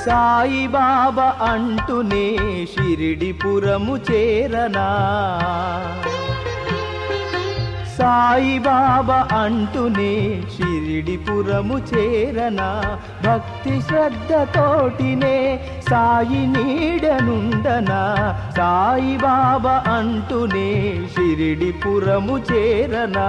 సాయిబాబా అంటూనే షిరిడిపురము చేరనా సాయిబాబా అంటూనే షిరిడిపురము చేరనా భక్తి శ్రద్ధతోటినే సాయి నీడనుండనా సాయిబాబా అంటూనే షిరిడిపురము చేరనా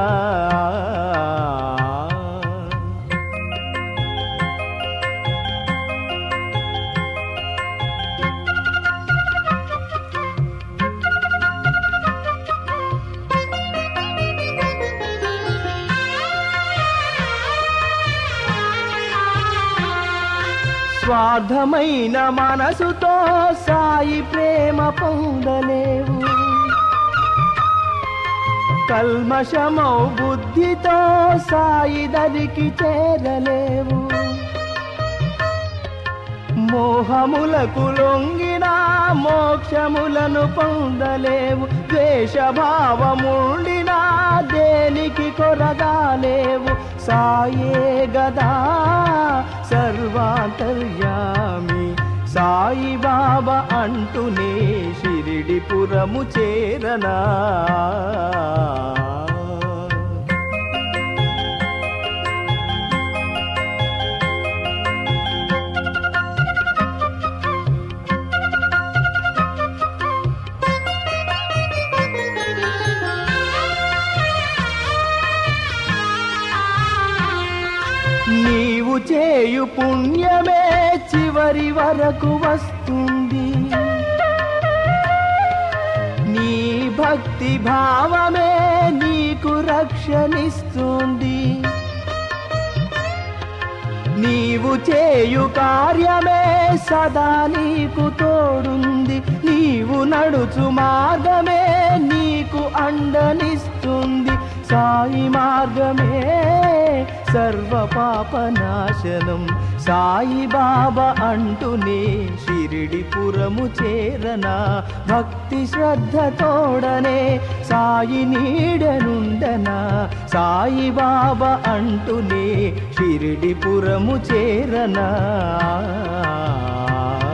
స్వార్థమైన మనసుతో సాయి ప్రేమ పొందలేవు కల్మషమౌ బుద్ధితో సాయి దరికి చేరలేవు మోహములకు లొంగిన మోక్షములను పొందలేవు ద్వేషభావముండినా దేనికి కొరగాలేవు సాయే గదా సర్వాంతర్యామి సాయి బాబా అంటూనే షిరిడిపురము చేరనా నీవు చేయు పుణ్యమే చివరి వరకు వస్తుంది నీ భక్తి భావమే నీకు రక్షణిస్తుంది నీవు చేయు కార్యమే సదా నీకు తోడుంది నీవు నడుచు మార్గమే నీకు అండనిస్తుంది సాయి మార్గమే సర్వ పాప నాశనం సాయి బాబా అంటూనే షిరిడిపురము చేరనా భక్తి శ్రద్ధ తోడనే సాయి నీడనుండనా సాయి బాబా అంటూనే షిరిడిపురము చేరనా